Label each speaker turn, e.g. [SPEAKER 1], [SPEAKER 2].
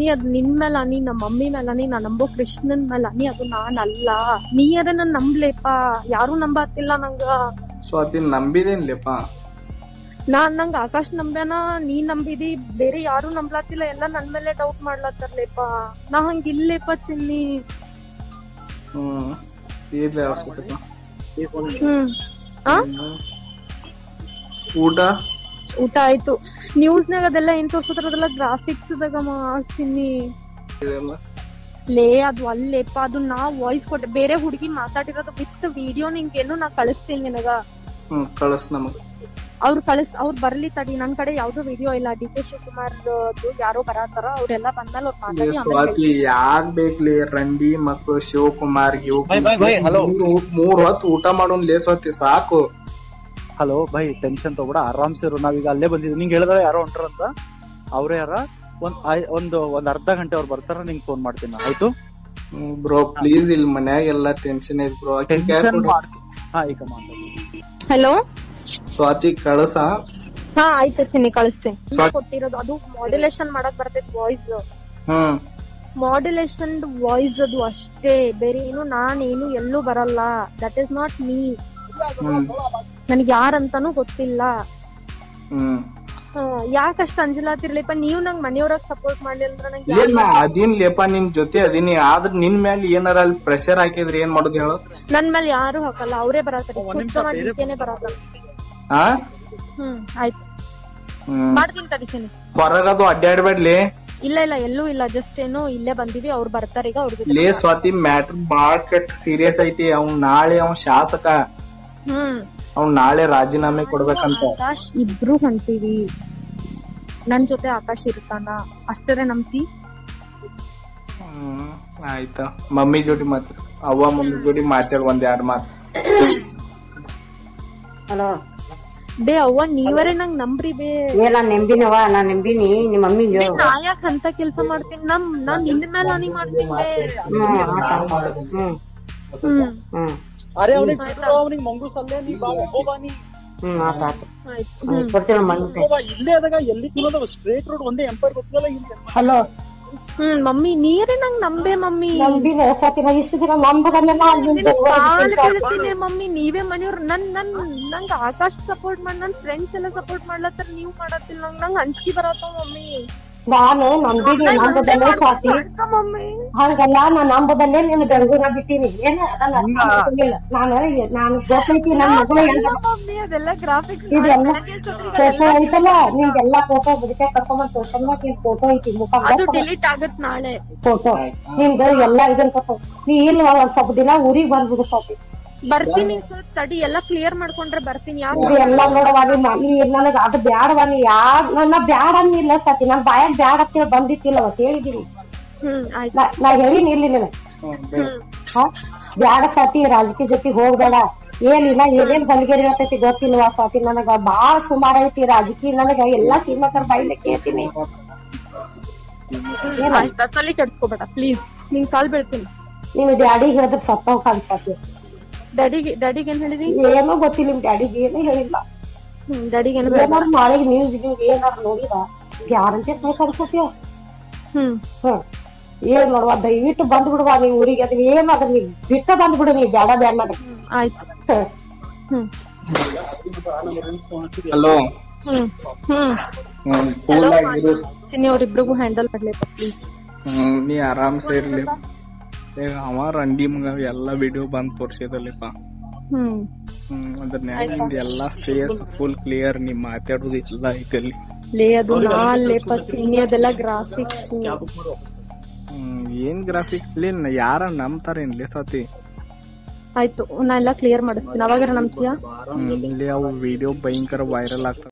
[SPEAKER 1] ಅದ್ ನಿನ್ ಮೇಲೆ ಅನಿ ನಮ್ಮ ಮಮ್ಮಿ ಮೇಲೆ ಅನಿ ನಾ ನಂಬೋ ಕೃಷ್ಣನ್ ಮೇಲೆ ಅನಿ ಅದು ನಾನ್ ಅಲ್ಲ ನೀ ಯಾರ ನನ್ ನಂಬ್ಲೇಪ ಯಾರು ನಂಬತ್ತಿಲ್ಲ ನಂಗ
[SPEAKER 2] ಸ್ವಾತಿ ನಂಬಿದೇನ್ಲಿಪ್ಪ
[SPEAKER 1] ನಾನ್ ನಂಗ ಆಕಾಶ್ ನಂಬ್ಯಾನ ನೀ ನಂಬಿದಿ ಬೇರೆ ಯಾರು ನಂಬ್ಲಾತಿಲ್ಲ ಎಲ್ಲ ನನ್ ಮೇಲೆ ಡೌಟ್ ಮಾಡ್ಲತ್ತಾರ್ಲೇಪ ನಾ ಹಂಗಿಲ್ಲೇಪ ಚಿನ್ನಿ
[SPEAKER 2] ಹ್ಮ್ ಇರ್ಲಿ ಆಗ್ತದಪ್ಪ.
[SPEAKER 1] ಹ್ಮ್ ಆ
[SPEAKER 2] ಊಟ
[SPEAKER 1] ಊಟ ಆಯ್ತು ನ್ಯೂಸ್ನಾಗ ಅದೆಲ್ಲ ಏನ್ ತೋರ್ಸತ್ರ ಅದೆಲ್ಲ ಗ್ರಾಫಿಕ್ಸ್ ದಾಗಮ್ಮ ಚಿನ್ನಿ
[SPEAKER 2] ಇದೆಲ್ಲ
[SPEAKER 1] ಲೇ ಅದು ಅಲ್ಲೇಪ ಅದು ನಾ ವಾಯ್ಸ್ ಕೊಟ್ಟೆ ಬೇರೆ ಹುಡುಗಿ ಮಾತಾಡಿರೋದು ವಿತ್ ವಿಡಿಯೋ ನಿಂಗೇನು ನಾ ಕಳಿಸ್ತೀನಿ ನಿನಗ
[SPEAKER 2] ಹ್ಮ್ ಕಳಸ್ ನಮಗ್
[SPEAKER 1] ಅವ್ರು ಕಳಿಸ್ ಅವ್ರು ಬರ್ಲಿ ತಡಿ ನನ್ ಕಡೆ ಯಾವ್ದು ವಿಡಿಯೋ ಇಲ್ಲ ಡಿ ಕೆ ಶಿವಕುಮಾರ್ ಯಾರೋ ಬರತಾರ ಅವ್ರೆಲ್ಲ ಬಂದ್ಮೇಲೆ ಅವ್ರು ಮಾತಾಡಿ ಆಮೇಲೆ
[SPEAKER 2] ಸ್ವಾತಿ ಯಾಕ್ ಬೇಕ್ಲಿ ರಂಡಿ ಮತ್ತು Shivakumar
[SPEAKER 3] bye, bye, bye, hello.
[SPEAKER 2] ಮೂರ್ ಮೂರ್ ಹೊತ್ತು ಊಟ ಮಾಡೋನ್ ಲೇ ಸ್ವಾತಿ ಸಾಕು
[SPEAKER 3] ಹಲೋ ಬೈ ಟೆನ್ಷನ್ ತಗೋಬೇಡ ಆರಾಮ್ಸೆ ಇರು ನಾವೀಗ ಅಲ್ಲೇ ಬಂದಿದ್ವಿ ನಿಂಗೆ ಹೇಳಿದ್ರೆ ಯಾರೋ ಹೊಂಟ್ರಂತ ಅವ್ರೇ ಯಾರ ಒಂದ್ ಐ- ಒಂದು ಒಂದ್ ಅರ್ಧ ಗಂಟೆ ಅವ್ರು ಬರ್ತಾರ ನಿಂಗೆ ಫೋನ್ ಮಾಡ್ತೀನಿ ನಾನು ಆಯ್ತು
[SPEAKER 2] ಬ್ರೋ ಪ್ಲೀಸ್ ಇಲ್ಲಿ ಮನ್ಯಾಗ ಎಲ್ಲಾ ಟೆನ್ಷನ್ ಐತ್ ಬ್ರೋ
[SPEAKER 3] ಟೆನ್ಷನ್ ಮಾಡ್ತೀನಿ ಹಾ ಈಗ ಮಾತಾಡಿ
[SPEAKER 1] ಹಲೋ
[SPEAKER 2] ಸ್ವಾತಿ ಕಳಸ
[SPEAKER 1] ಹಾ ಆಯ್ತು ಚಿನ್ನಿ ಕಳಿಸ್ತೀನಿ
[SPEAKER 2] ಸಾಕ್.
[SPEAKER 1] ಕೊಟ್ಟಿರೋದು ಅದು ಮಾಡ್ಯುಲೇಷನ್ ಮಾಡಕ್ ಬರ್ತೈತಿ ವಾಯ್ಸ್
[SPEAKER 2] ಹ್ಮ್
[SPEAKER 1] ಮಾಡ್ಯುಲೇಷನ್ ವಾಯ್ಸ್ ಅದು ಅಷ್ಟೇ ಬೇರೆ ಏನು ನಾನೇನು ಎಲ್ಲೂ ಬರಲ್ಲ that is not me
[SPEAKER 2] hmm
[SPEAKER 1] ನನಗೆ ಯಾರಂತಾನೂ ಗೊತ್ತಿಲ್ಲ
[SPEAKER 2] ಹ್ಮ್
[SPEAKER 1] ಯಾಕಷ್ಟ ಅಂಜಲಾತಿರ್ಲಿಪ್ಪ ನೀವ್ ನಂಗ್ ಮನೆಯವ್ರಾಗ ಸಪೋರ್ಟ್ ಮಾಡ್ಲಿಲ್ಲ ಅಂದ್ರೆ ನಂಗೆ
[SPEAKER 2] ಏನ್ ನಾ ಅದೀನ್ ಲೇಪ ನಿನ್ ಜೊತೆ ಅದೀನಿ ಆದ್ರ ನಿನ್ ಮ್ಯಾಲ ಏನಾರ ಅಲ್ಲಿ ಪ್ರೆಷರ್ ಹಾಕಿದ್ರಿ ಏನ್ ಮಾಡುದು ಹೇಳು
[SPEAKER 1] ನನ್ ಮೇಲೆ ಯಾರು ಹಾಕಲ್ಲ ಅವರೇ ಬರತ್ತಾರೆ
[SPEAKER 3] ಒಂದ್ ನಿಮಿಷ
[SPEAKER 1] ಕುತ್ಕೊಂಡ್
[SPEAKER 3] ಬೇರೆ
[SPEAKER 1] ಈಕೆನೆ ಬರತ್ತಾರ
[SPEAKER 2] ಆ
[SPEAKER 1] ಹ್ಮ್ ಆಯ್ತು
[SPEAKER 2] ಹ್ಮ್
[SPEAKER 1] ಮಾಡ್ತೀನಿ ತಡಿತೀನಿ
[SPEAKER 2] ಹೊರಗದು ಅಡ್ಡಾಡ್ಬೇಡ್ಲಿ
[SPEAKER 1] ಇಲ್ಲ ಇಲ್ಲ ಎಲ್ಲೂ ಇಲ್ಲ ಜಸ್ಟ್ ಏನೋ ಇಲ್ಲೇ ಬಂದಿವಿ ಅವ್ರು ಬರ್ತಾರೆ ಈಗ ಅವ್ರ ಜೊತೆ
[SPEAKER 2] ಲೇ ಸ್ವಾತಿ ಮ್ಯಾಟ್ರ್ ಬಾಳ್ ಕೆಟ್ಟ ಸೀರಿಯಸ್ ಐತಿ ಅವ್ನ್ ನಾಳೆ ಅವ್ನ್ ಶಾಸಕ
[SPEAKER 1] ಹ್ಮ್
[SPEAKER 2] ಅವ್ನ್ ನಾಳೆ ರಾಜೀನಾಮೆ ಕೊಡ್ಬೇಕಂತ
[SPEAKER 1] ಆಕಾಶ್ ಇಬ್ರು ಹೊಂಟಿವಿ ನನ್ ಜೊತೆ ಆಕಾಶ್ ಇರ್ತಾನ ಅಷ್ಟರೇ ನಂಬ್ತಿ
[SPEAKER 2] ಹ್ಮ್ ಆಯ್ತಾ ಮಮ್ಮಿ ಜೋಡಿ ಮಾತ್ರ ಅವ್ವ ಮಮ್ಮಿ ಜೋಡಿ ಮಾತಾಡ್ ಒಂದ್ ಎರಡ್ ಮಾತ್
[SPEAKER 4] ಹಲೋ
[SPEAKER 1] ಬೇ ಅವ್ವ ನೀವರೇ ನಂಗ್ ನಂಬ್ರಿ ಬೇ
[SPEAKER 4] ಏ ನಾನ್ ನೆಂಬಿನವ ನಾನ್ ನೆಂಬಿನಿ ನಿಮ್ಮ ಮಮ್ಮಿಗೆ
[SPEAKER 1] ನಾ ಯಾಕ ಅಂತ ಕೆಲ್ಸ ಮಾಡ್ತೀನಿ ನಮ್ ನಾನ್ ನಿನ್ನ ಮೇಲೆ ಹನಿ ಮಾಡ್ತೀನಿ ಬೇ
[SPEAKER 4] ಹ್ಮ್ ಆತ. ಹ್ಮ್
[SPEAKER 1] ಹ್ಮ್
[SPEAKER 4] ಹ್ಮ್
[SPEAKER 3] ಅರೆ ಅವನಿಗೆ ಅವನಿಗೆ ಮಂಗೂಸ್ ಅಲ್ಲೇ ನೀ ಬಾ ಹೋಗ್ಬಾ ನೀ
[SPEAKER 4] ಹ್ಮ್ ಆತ ಆತ
[SPEAKER 1] ಆಯ್ತು
[SPEAKER 4] ಹ್ಮ್ ಕೊಡ್ತೀನಿ ಮಮ್ಮಿ
[SPEAKER 3] ಹೋಗ್ಬಾ, ಇಲ್ಲೇ ಆದಾಗ ಎಲ್ಲಿ ತಿನ್ನೋದು ಸ್ಟ್ರೇಟ್ ರೋಡ್ ಒಂದೇ ಎಂಪೈರ್ ಗೊತ್ತಿಲ್ಲ ಇಲ್ಲಿ
[SPEAKER 4] ಹಲೋ
[SPEAKER 1] ಹ್ಮ್ ಮಮ್ಮಿ ನೀರೇ ನಂಗ್ ನಂಬೆ ಮಮ್ಮಿ
[SPEAKER 4] ನಂಬಿನ ಸತಿ ನಾ ಇಷ್ಟು ದಿನ ನಂಬದನ್ನೆಲ್ಲ
[SPEAKER 1] ನಿನ್ನ ಕಾಲ್ ಬೀಳ್ತೀನಿ ಮಮ್ಮಿ ನೀವೇ ಮನೆಯವ್ರು ನನ್ ನನ್ ನಂಗ್ ಆಕಾಶ್ ಸಪೋರ್ಟ್ ಮಾಡಿ ನನ್ ಫ್ರೆಂಡ್ಸ್ ಎಲ್ಲ ಸಪೋರ್ಟ್ ಮಾಡ್ಲತ್ತಾರ ನೀವ್ ಮಾಡತ್ತಿಲ್ಲ ನಂಗ್ ನಂಗ್ ಅಂಜಿಕೆ ಬರತ್ತಾವ ಮಮ್ಮಿ
[SPEAKER 4] ನಾನು ನಂಬಿನಿ ನಂಬದಲ್ಲೇ ಸಾತಿ
[SPEAKER 1] ಮಾಡ್ಕ ಮಮ್ಮಿ
[SPEAKER 4] ಹಂಗಲ್ಲ ನಾ ನಂಬದಲ್ಲೇ ನಿನ್ನ ಬೆಂಗಳೂರ ಬಿಟ್ಟಿನಿ ಏನ ಅದನ್ನ ಅರ್ಥ ಮಾಡ್ಕೊಂಡಿಲ್ಲ. ನಾನು ನಾನು ಗೊತ್ತೈತಿ ನನ್ನ ಮಗಳು ಹೆಂಗ
[SPEAKER 1] ಮಮ್ಮಿ ಅದೆಲ್ಲ ಗ್ರಾಫಿಕ್ಸ್
[SPEAKER 4] ಇದೆಲ್ಲ ಫೋಟೋ ಐತಲ್ಲ ನಿಮ್ಗೆಲ್ಲಾ ಫೋಟೋ ಬಿಡಕ್ಕೆ ಕರ್ಕೊಂಡ್ ಸೋಷಲ್ ನಿನ್ ಫೋಟೋ ಐತಿ ಮುಖ
[SPEAKER 1] ಅದು ಡಿಲೀಟ್ ಆಗತ್ ನಾಳೆ
[SPEAKER 4] ಫೋಟೋ ನಿಮ್ಗ ಎಲ್ಲಾ ಇದನ್ ಕೊಟ್ಟು ನೀ ಇಲ್ಲ ಒಂದ್ ಸ್ವಲ್ಪ ದಿನ ಊರಿಗ್ ಬಂದ್ಬಿಡು ಸಾತಿ
[SPEAKER 1] ಬರ್ತೀನಿ ಸ್ವಲ್ಪ ತಡಿ ಎಲ್ಲ ಕ್ಲಿಯರ್ ಮಾಡ್ಕೊಂಡ್ರೆ ಬರ್ತೀನಿ ಯಾಕೆ
[SPEAKER 4] ಇದು ಎಲ್ಲ ನೋಡವ ನೀ ಮಮ್ಮಿ ನನಗ ಅದು ಬ್ಯಾಡವ ನೀ ಯಾರ್ ನನ್ನ ಬ್ಯಾಡ ಅನ್ನಿಲ್ಲ ಸತಿ ನನ್ ಬಾಯಾಗ ಬ್ಯಾಡ ಅಂತೇಳಿ ಬಂದಿತ್ತಿಲ್ಲ ಅವತ್ ಹೇಳಿದೀನಿ
[SPEAKER 1] ಹ್ಮ್ ಆಯ್ತು
[SPEAKER 4] ನಾ- ನಾ ಹೇಳಿನಿ ಇಲ್ಲಿ ನಿನಗ
[SPEAKER 1] ಹ್ಮ್
[SPEAKER 4] ಹಾ ಬ್ಯಾಡ ಸಾತಿ ರಾಜಕೀಯ ಜೊತೆ ಹೋಗ್ಬೇಡ ಏನಿಲ್ಲ ಏನೇನ್ ಹೊಲಿಗೆರಿ ಇರ್ತೈತಿ ಗೊತ್ತಿಲ್ವಾ ಸಾತಿ ನನಗ ಬಾಳ ಸುಮಾರು ಐತಿ ರಾಜಕೀಯ ನನಗ ಎಲ್ಲಾ ಶ್ರೀಮಂತರ ಬೈಲೆ ಕೇಳ್ತೀನಿ
[SPEAKER 1] ಆಯ್ತಾ ತಲೆ ಕೆಡ್ಸ್ಕೊಬೇಡ ಪ್ಲೀಸ್ ನಿನ್ ಕಾಲ್ ಬೀಳ್ತೀನಿ
[SPEAKER 4] ನಿಮ್ ಡ್ಯಾಡಿ ಹೇಳಿದ್ರ ಸತ್ತ ಸಾತಿ
[SPEAKER 1] ಡ್ಯಾಡಿಗೆ ಡ್ಯಾಡಿಗೆ ಏನ್ ಹೇಳಿದಿ
[SPEAKER 4] ಏನೋ ಗೊತ್ತಿಲ್ಲ ನಿಮ್ ಡ್ಯಾಡಿಗೆ ಏನೂ ಹೇಳಿಲ್ಲ
[SPEAKER 1] ಹ್ಮ್ ಡ್ಯಾಡಿಗೆ ಏನು
[SPEAKER 4] ಏನಾರು ನಾಳೆಗೆ ನ್ಯೂಸ್ ಗೀಸ್ ಏನಾರು ನೋಡಿದ ಗ್ಯಾರಂಟಿ ಕಳ್ಸತ್ಯ
[SPEAKER 1] ಹ್ಮ್
[SPEAKER 4] ಹ್ಮ್ ಏನ್ ನೋಡುವ ದಯವಿಟ್ಟು ಬಂದ್ ಬಿಡುವ ನೀವ್ ಊರಿಗೆ ಅದ್ ಏನ್ ಅದ್ರ ನೀವ್ ಬಿಟ್ಟ ಬಂದ್ ಬಿಡು ನೀವ್ ಬ್ಯಾಡ ಬ್ಯಾಡ ನನಗ್.
[SPEAKER 1] ಆಯ್ತು
[SPEAKER 4] ಹ್ಮ್
[SPEAKER 1] ಹ್ಮ್
[SPEAKER 2] ಹಲೋ
[SPEAKER 1] ಹ್ಮ್ ಹ್ಮ್
[SPEAKER 2] ಹ್ಮ್ ಕೂಲ್ ಆಗಿರು
[SPEAKER 1] ಚಿನ್ನಿ ಅವ್ರಿಬ್ರಿಗೂ ಹ್ಯಾಂಡಲ್ ಮಾಡ್ಲಿಪ್ಪ ಪ್ಲೀಸ್
[SPEAKER 2] ಹ್ಮ್ ನೀ ಆರಾಮ್ಸೆ ಇರ್ಲಿ ಈಗ ಅವ ರಂಡಿ ಮಗ ಎಲ್ಲಾ ವಿಡಿಯೋ ಬಂದ್ ತೋರ್ಸಿದಲ್ಲಿಪ್ಪ
[SPEAKER 1] ಹ್ಮ್
[SPEAKER 2] ಹ್ಮ್ ಅದ್ರ ನಿಂದ ಎಲ್ಲಾ ಫೇಸ್ ಫುಲ್ ಕ್ಲಿಯರ್ ನೀ ಮಾತಾಡೋದು ಎಲ್ಲ ಐತಲ್ಲಿ
[SPEAKER 1] ಲೇ ಅದು ನಾ ಲೇಪ ಚಿನ್ನಿ ಅದೆಲ್ಲ ಗ್ರಾಫಿಕ್ಸ್
[SPEAKER 2] ಹ್ಮ್ ಏನ್ ಗ್ರಾಫಿಕ್ಸ್ ಇಲ್ಲ ಯಾರ ನಂಬ್ತಾರೇನ್ಲಿ ಸತಿ
[SPEAKER 1] ಆಯ್ತು ನಾ ಎಲ್ಲ ಕ್ಲಿಯರ್ ಮಾಡಿಸ್ತೀನಿ ಅವಾಗ ನಂಬ್ತೀಯಾ
[SPEAKER 2] ಹ್ಮ್ ಇಲ್ಲಿ ಅವು ವಿಡಿಯೋ ಭಯಂಕರ ವೈರಲ್ ಆಗ್ತದೆ